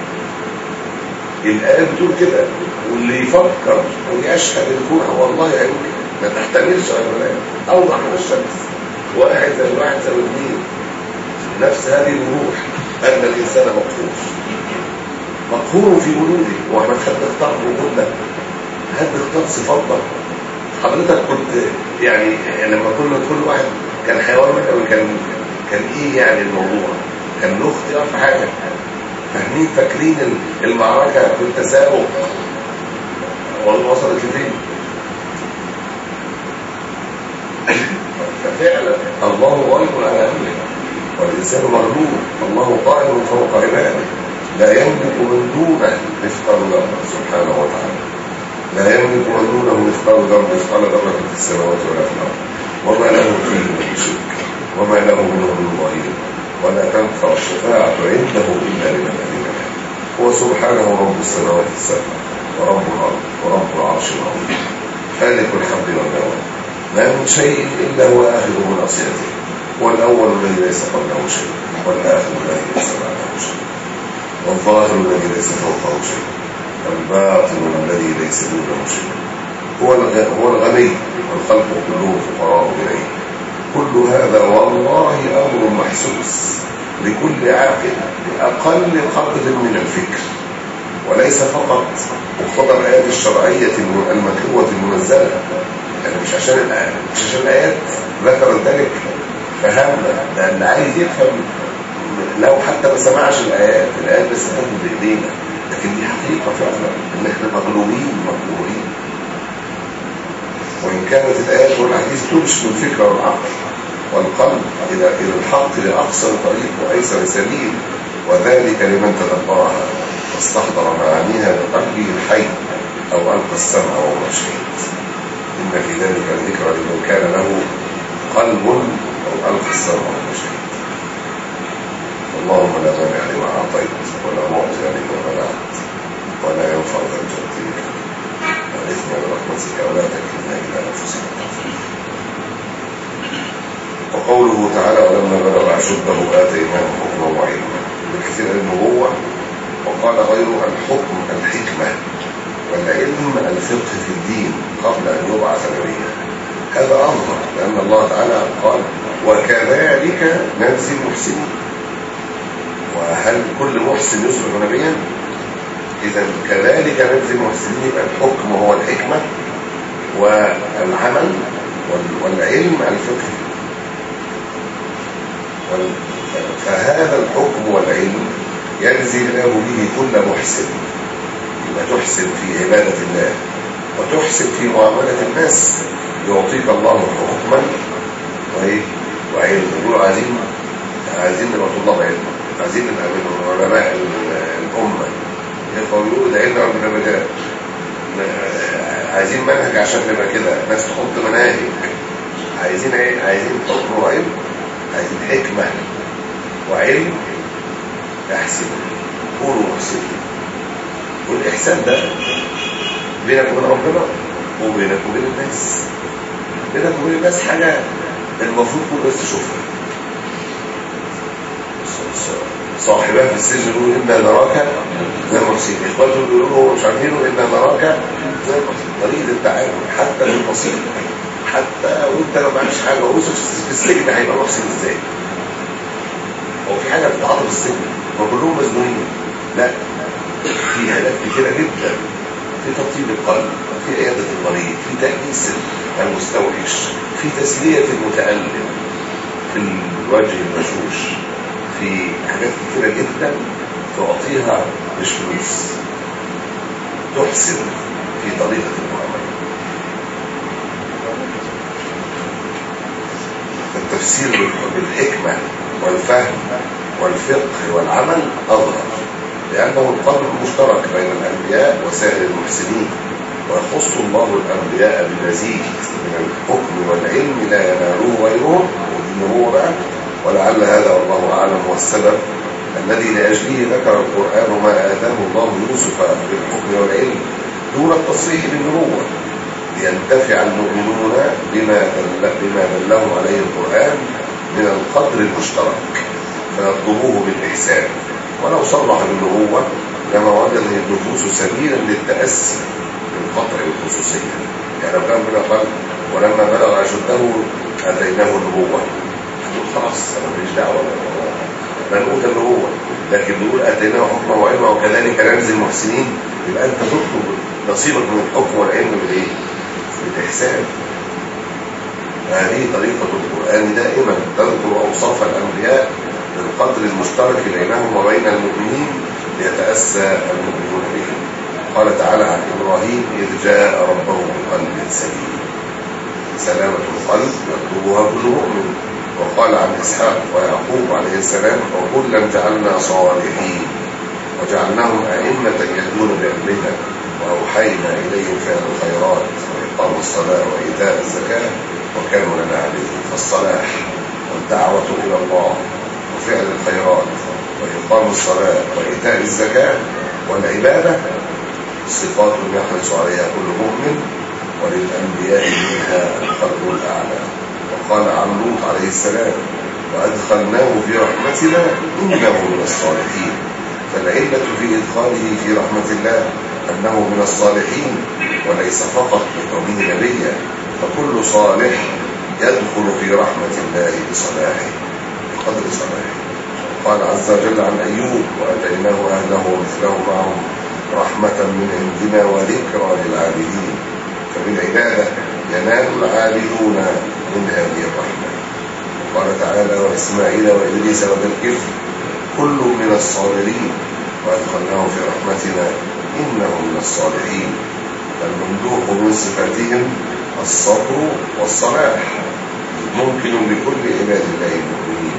الآية بتقول كده واللي يفكر ويشهد الكون والله يمكن ما تحتملش غير أوضح من الشمس واحد زي واحد زي اثنين نفس هذه الروح أن الإنسان مقهور مقهور في وجوده واحنا خد نختار وجودنا هل نختار صفاتنا حضرتك كنت يعني لما كنا كل واحد كان حيوان منوي كان كان ايه يعني الموضوع كان له اختيار في حاجه فاهمين فاكرين المعركه بالتسابق والله وصلت لفين ففعلا الله غالب على امره والانسان مغلوب الله قائم فوق عباده لا يملك من دونه مثقال ذره سبحانه وتعالى لا يملك من دونه مثقال ذره مثقال ذره في السماوات ولا في الارض وما له فيه من شرك وما له منه من ظهير ولا تنفع الشفاعه عنده الا لمن اذن له هو سبحانه رب السماوات السبع ورب الارض ورب العرش العظيم خالق الحمد والنوى ما من شيء الا هو اخذ بناصيته هو الاول الذي ليس قبله شيء والاخر الذي ليس بعده شيء والظاهر الذي ليس فوقه شيء والباطن الذي ليس دونه شيء هو هو الغني والخلق كلهم فقراء اليه كل هذا والله امر محسوس لكل عاقل باقل قدر من الفكر وليس فقط مقتضى الايات الشرعيه المتلوه المنزله يعني مش عشان الآيات مش عشان الايات ذكرت ذلك فهمنا ده اللي عايز يفهم لو حتى ما سمعش الايات الايات بس تاخد بايدينا لكن دي حقيقه فعلا ان احنا مغلوبين مغلوبين وان كانت الايات والحديث ترشد الفكر والعقل والقلب الى الى الحق لاقصى طريق وايسر سبيل وذلك لمن تدبرها واستحضر معانيها بقلبه الحي او القى السمع وهو شهيد ان في ذلك الذكرى لمن كان له قلب او القى السمع وهو شهيد اللهم لا مانع لما اعطيت ولا معطي لما منعت ولا ينفع ذا الجد منك والاثم برحمتك ولا تكلنا الى انفسنا وقوله تعالى ولما بلغ اشده اتيناه حكما وعلما بالكثير النبوه وقال غيره الحكم الحكمه والعلم الفقه في الدين قبل ان يبعث نبيا هذا اظهر لان الله تعالى قال وكذلك نجزي المحسنين وهل كل محسن يصبح نبيا اذا كذلك نجزي المحسنين يبقى الحكم هو الحكمه والعمل والعلم الفقه فهذا الحكم والعلم يجزي الله به كل محسن يبقى تحسن في عبادة الله وتحسن في معاملة الناس يعطيك الله حكما وايه وعلم يقولوا عايزين عايزين نبقى طلاب علم عايزين نبقى من علماء الأمة يقولوا ده علم ربنا مجال عايزين منهج عشان نبقى كده ناس تحط مناهج عايزين ايه عايزين حكم وعلم عايزين حكمة وعلم احسن كونوا محسنين والإحسان ده بينك وبين ربنا وبينك وبين الناس بينك وبين الناس حاجة المفروض كل الناس تشوفها صاحبها في السجن يقولوا إنا نراك زي المحسنين إخواته بيقولوا مش عارفينه إنا نراك زي المحسنين طريقة التعامل حتى بالبسيط حتى وانت لو معكش حاجة ويوسف في السجن هيبقى محسن ازاي هو في حاجة بتتعاطف في السجن وكلهم مزنونين لا في علاج كتيرة جدا في تطيب القلب في عيادة المريض في تأنيس المستوحش في تسلية المتألم في الوجه المشوش في حاجات كتيرة جدا تعطيها مش فلوس تحسن في طريقة المعاملة التفسير بالحكمة والفهم والفقه والعمل أظهر لأنه القدر المشترك بين الأنبياء وسائر المحسنين ويخص الله الأنبياء بمزيد من الحكم والعلم لا يناله غيرهم والنبوة بقى ولعل هذا والله أعلم هو السبب الذي لأجله ذكر القرآن ما آتاه الله يوسف بالحكم والعلم دون التصريح بالنبوة لينتفع المؤمنون بما دل بما دله عليه القرآن من القدر المشترك فيطلبوه بالإحسان ولو صرح بالنبوة لما وجد النفوس سبيلا للتأسي بالقطع الخصوصية يعني لو كان بنا قال ولما بلغ أشده أتيناه النبوة هتقول خلاص أنا ماليش دعوة منقول النبوة لكن بيقول أتيناه حكما وعلما وكذلك ننزل المحسنين يبقى أنت تطلب نصيبك من الحكم والعلم بالإيه؟ بالإحسان هذه طريقة القرآن دائما تذكر أوصاف الأنبياء بالقدر المشترك بينهم وبين المؤمنين ليتأسى المؤمنون بهم قال تعالى عن إبراهيم إذ جاء ربه بقلب سليم سلامة القلب يطلبها كل مؤمن وقال عن إسحاق ويعقوب عليه السلام وكلا جعلنا صالحين وجعلناهم أئمة يهدون بأمرنا وأوحينا إليهم فعل الخيرات وإقام الصلاة وإيتاء الزكاة وكانوا لنا عابدين فالصلاح والدعوة إلى الله وفعل الخيرات وإقام الصلاة وإيتاء الزكاة والعبادة صفات يحرص عليها كل مؤمن وللأنبياء منها القدر الأعلى وقال عن لوط عليه السلام وأدخلناه في رحمتنا إنه من الصالحين فالعلة في إدخاله في رحمة الله أنه من الصالحين وليس فقط بكونه نبيا فكل صالح يدخل في رحمة الله بصلاحه بقدر صلاحه قال عز وجل عن أيوب وأتيناه أهله ومثله معهم رحمة من عندنا وذكرى للعابدين فبالعبادة ينال العابدون من هذه الرحمة وقال تعالى وإسماعيل وإدريس وذا الكفر كل من الصابرين وأدخلناه في رحمتنا إنه من الصالحين فالممدوح من صفاتهم الصبر والصلاح ممكن لكل عباد الله المؤمنين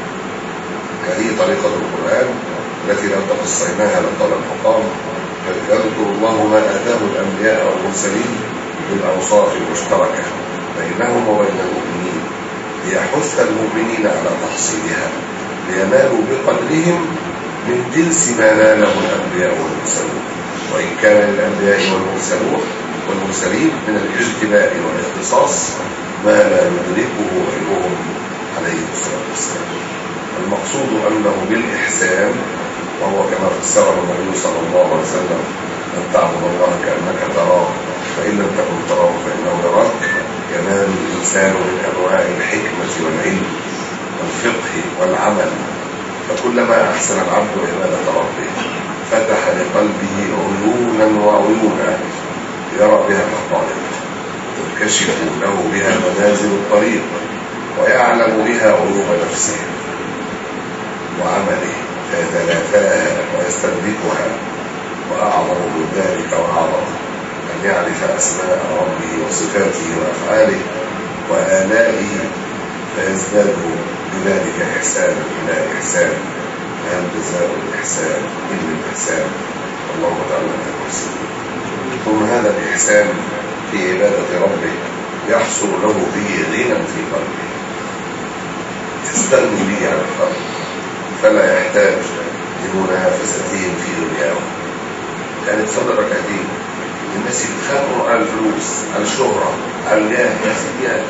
هذه طريقة القرآن التي لو تقصيناها لطال الحقام يذكر الله ما آتاه الأنبياء والمرسلين من أوصاف مشتركة بينهم وبين المؤمنين ليحث المؤمنين على تحصيلها لينالوا بقدرهم من جنس ما ناله الأنبياء والمرسلون وإن كان للأنبياء والمرسلون والمرسلين من الاجتباء والاختصاص ما لا يدركه غيرهم عليه الصلاة والسلام المقصود أنه بالإحسان وهو كما فسره النبي صلى الله عليه وسلم أن تعبد الله كأنك تراه فإن لم تكن تراه فإنه يراك ينال الإنسان من أنواع الحكمة والعلم والفقه والعمل فكلما أحسن العبد عبادة ربه فتح لقلبه عيونا وعيونا يرى بها الحقائق تنكشف له بها منازل الطريق ويعلم بها عيوب نفسه وعمله فيتلافاها ويستدركها وأعظم من ذلك وأعظم أن يعرف أسماء ربه وصفاته وأفعاله وآلائه فيزداد بذلك إحسانا إلى إحسان هل جزاء الإحسان إلا الإحسان اللهم تعالى من المحسنين ثم هذا الإحسان في عبادة ربه يحصل له به غنى في قلبه تستغني به عن الخلق فلا يحتاج لمنافستهم في دنياهم يعني تصلي ركعتين الناس يتخانقوا على الفلوس على الشهرة على الجاه يا سيدي يا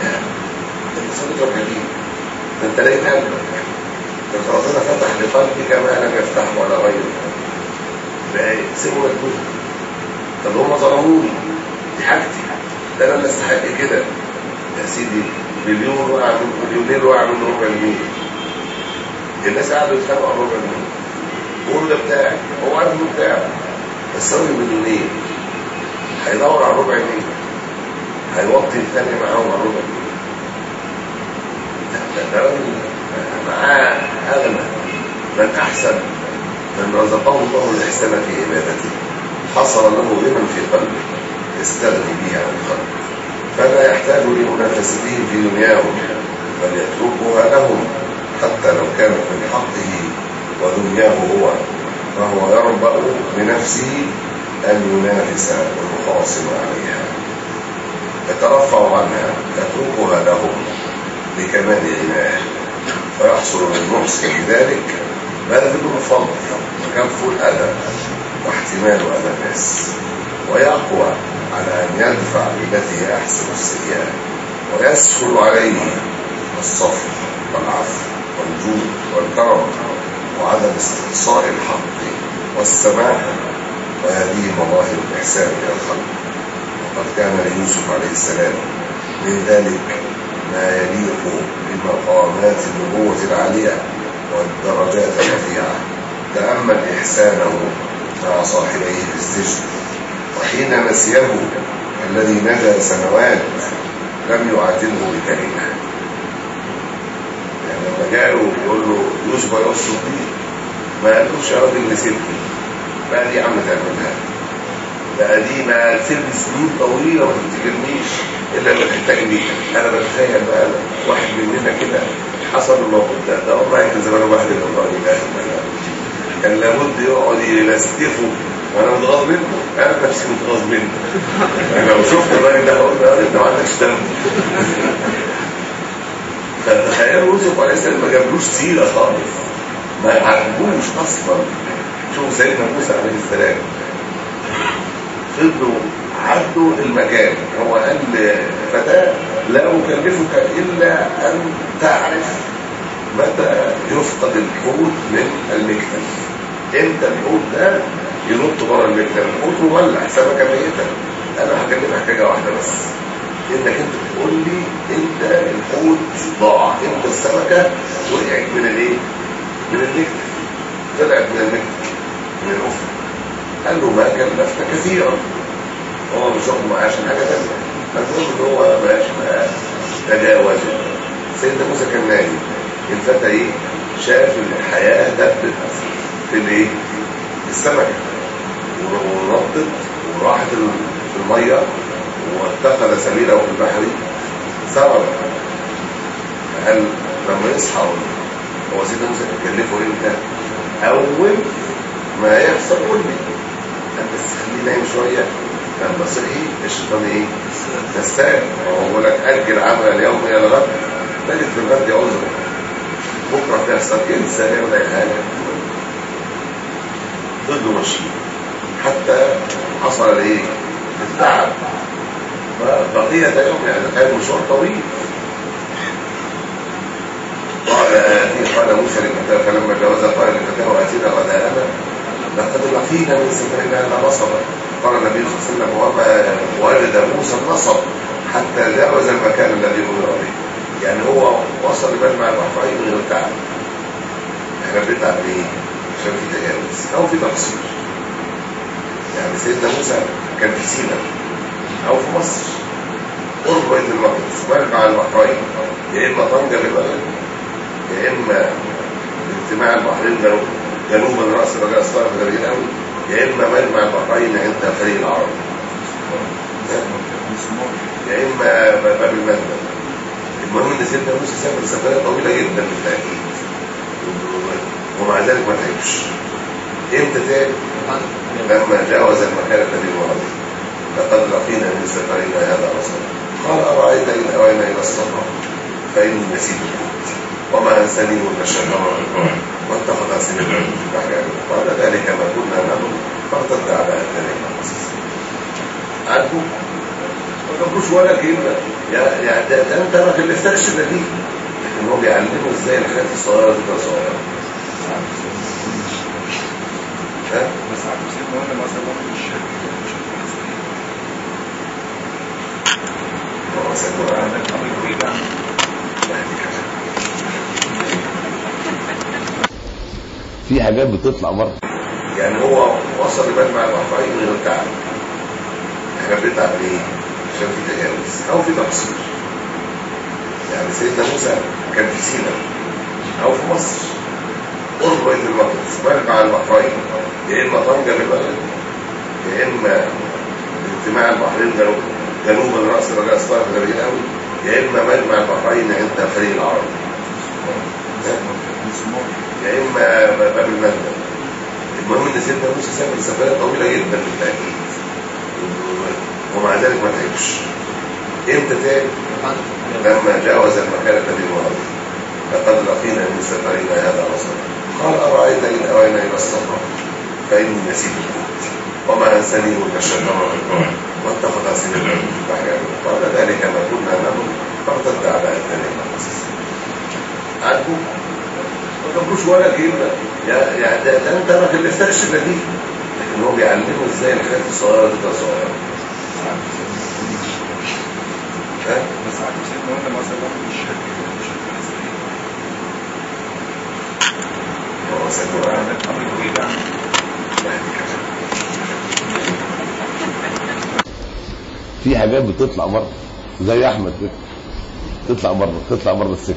انت صليت ركعتين ده انت لقيت قلبك ده ربنا فتح لقلبك ما لم يفتحه على غيره بقى سيبوا الدنيا طب هم ظلموني دي حاجتي ده انا اللي استحق كده يا سيدي مليون وقع من مليونين وقع من ربع جنيه الناس قاعدوا يتخانقوا على ربع جنيه قول ده بتاعي هو عارف انه بتاعه بس هو مليونين هيدور على ربع جنيه هيوطي الثاني معاهم على ربع جنيه ده ده راجل معاه اغنى من احسن من رزقه الله الاحسان في عبادته حصل له غنى في قلبه يستغني به عن الخلق فلا يحتاج لمنافستهم في دنياهم بل يتركها لهم حتى لو كانت من حقه ودنياه هو فهو يربأ بنفسه أن ينافس ويخاصم عليها يترفع عنها يتركها لهم لكمال غناه فيحصل للمحسن بذلك بذل الفضل وكف الأذى واحتمال أذى الناس ويقوى على أن يدفع بالتي هي أحسن السيئة ويسهل عليه الصفر والعفو والجود والكرم وعدم استقصاء الحق والسماحة وهذه مظاهر الإحسان إلى الخلق وقد كان ليوسف عليه السلام من ذلك ما يليق بمقامات النبوة العالية والدرجات الرفيعة تأمل إحسانه مع صاحبيه في السجن وحين نسيه الذي نجا سنوات لم يعاتبه بكلمة يعني لما جاله يقول له يوسف يا الصديق ما قالوش يا راجل نسيبني بقى دي يا عم تعملها بقى دي ما تلبس سنين طويله ما تفتكرنيش الا لما تحتاج بيها انا بتخيل بقى واحد مننا كده حصل الموقف ده ده والله كان زمان واحد من الراجل ده كان لابد يقعد يلستفه وانا متغاظ منه انا نفسي متغاظ منه انا لو شفت الراجل ده هقول له انت ما عندكش دم فتخيلوا يوسف عليه السلام ما جابلوش سيره خالص ما عجبوش اصلا شوفوا سيدنا موسى عليه السلام فضلوا عدوا المكان هو قال لفتاه لا اكلفك الا ان تعرف متى يفقد الحوت من المكتب امتى الحوت ده ينط بره المكتب الحوت مولع سمكه ميته انا هكلمك حاجه واحده بس انك انت تقول لي انت الحوت ضاع انت السمكه وقعت من الايه من المكتب طلعت من المكتب من الافق قال له ما كلفت كثيرا هو مش واخد معاه عشان حاجه ثانيه المهم ان هو ماشي معاه تجاوز سيدنا موسى كان نايم الفتى ايه شاف ان الحياه دبت في الايه في السمكه ونطت وراحت في الميه واتخذ سبيله في البحر سرب قال لما يصحى هو سيدنا موسى كلفه امتى اول ما يحصل قول لي بس خليه نايم شويه لما صحي الشيطان ايه تستاهل هو بيقول لك اجل عمل اليوم الى الغد تجد في الغد عذر بكره تحصل انسى يعمل اي حاجه ضده ماشي حتى حصل ايه التعب فبقية يوم يعني كان مشوار طويل قال قال موسى لفتاه فلما جاوز قال لفتاه اتينا غداءنا لقد لقينا من سفرنا هذا نصبا قال النبي صلى الله عليه وسلم وما وجد موسى النصب حتى جاوز المكان الذي امر به يعني هو وصل لمجمع البحرين من غير تعب احنا بنتعب ليه؟ عشان في تجاوز او في تقصير يعني سيدنا موسى كان في سينا او في مصر قرب بيت المقدس مجمع البحرين يا اما طنجه بالبلد يا اما اجتماع البحرين جنوبا راس رجاء الصالح ده بعيد قوي يا اما مجمع البحرين عند فريق العرب يا اما باب المندب المهم ان سيدنا موسى سافر سفريه طويله جدا بالتاكيد ومع ذلك ما تعبش امتى تعب؟ لما جاوز المكان الذي هو عليه لقد لقينا من سفرنا هذا رسول قال ارايت ان اوينا الى الصحراء فاني نسيت الحوت وما انساني من الشجره واتخذ سبيلا في البحر قال ذلك ما كنا نعمل فارتد على اثارهما قصص عارفوا ما جابوش ولا كلمه يا يعني ده, ده انت ما كلفتكش ده دي لكن هو بيعلمه ازاي الحاجات الصغيره تبقى صغيره ها
بس عارف سيدنا وانا مثلا مش
هو سيدنا
ده الامر طويل بقى
في حاجات بتطلع بره
يعني هو وصل لمجمع البحرين من غير تعب احنا بنتعب ليه؟ عشان في تجاوز او في تقصير يعني سيدنا موسى كان في سينا او في مصر قرب بيت المقدس مجمع البحرين يا اما طنجه بالبلد يا اما اجتماع البحرين جنوب جنوبا راس رجاء الصالح ده بعيد قوي يا اما مجمع البحرين عند فريق العرب يا اما باب المندب المهم ان سيدنا موسى سافر سفريه طويله جدا بالتاكيد ومع ذلك ما تعبش امتى تعب؟ لما جاوز المكان الذي هو عليه لقد لقينا من سفرنا هذا رسول قال ارايت ان اوينا الى الصحراء فاني نسيت الحوت وما أنساني الشيطان ذكرى واتخذ سبيلا في البحر قال ذلك ما كنا نعمل فارتد على أثنين عارفه ما كبروش ولا كلمة يا يا ده, ده انت راجل اللي فرش دي لكن هو بيعلمه ازاي الحاجات الصغيرة دي تبقى صغيرة ها؟
بس عارف سيدنا ولا مثلا مش مش فلسطين
هو سيكون
عندك امر طويل يعني
في حاجات بتطلع بره زي احمد كده تطلع بره تطلع بره السكه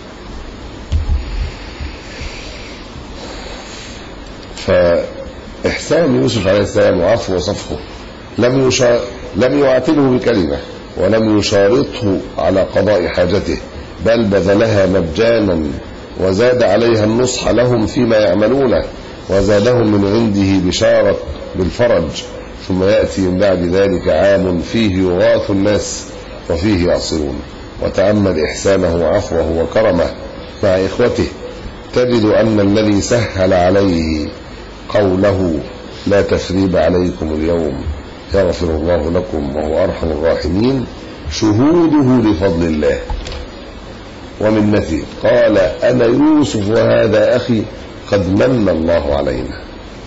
فإحسان يوسف عليه السلام وعفو وصفحه لم يشا... لم يعاتبه بكلمة ولم يشارطه على قضاء حاجته بل بذلها مجانا وزاد عليها النصح لهم فيما يعملونه وزادهم من عنده بشارة بالفرج ثم يأتي من بعد ذلك عام فيه يغاث الناس وفيه يعصرون وتأمل إحسانه وعفوه وكرمه مع إخوته تجد أن الذي سهل عليه قوله لا تثريب عليكم اليوم يغفر الله لكم وهو أرحم الراحمين شهوده لفضل الله ومنته قال أنا يوسف وهذا أخي قد من الله علينا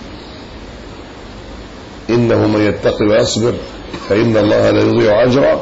إنه من يتقي ويصبر فإن الله لا يضيع أجر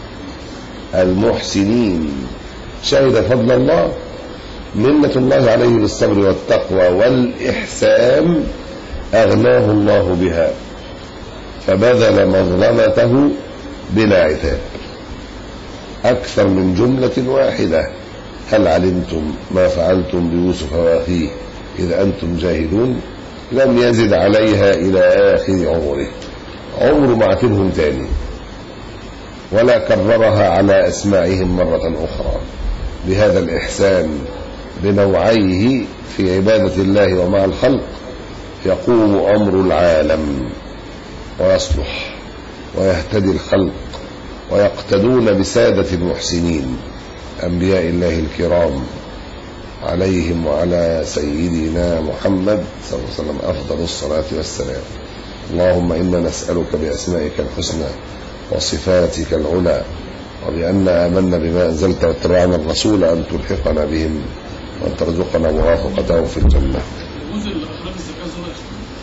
المحسنين شهد فضل الله منة الله عليه بالصبر والتقوى والإحسان أغناه الله بها فبذل مظلمته بلا عتاب أكثر من جملة واحدة هل علمتم ما فعلتم بيوسف وأخيه إذ أنتم جاهلون لم يزد عليها إلى آخر عمره عمره ما عاتبهم تاني ولا كررها على أسماعهم مرة أخرى بهذا الإحسان بنوعيه في عبادة الله ومع الخلق يقوم أمر العالم ويصلح ويهتدي الخلق ويقتدون بسادة المحسنين أنبياء الله الكرام عليهم وعلى سيدنا محمد صلى الله عليه وسلم أفضل الصلاة والسلام اللهم إنا نسألك بأسمائك الحسنى وصفاتك العلى وبأن آمنا بما أنزلت واتبعنا الرسول أن تلحقنا بهم وأن ترزقنا مرافقته في الجنة
يجوز اخراج الزكاه زوجة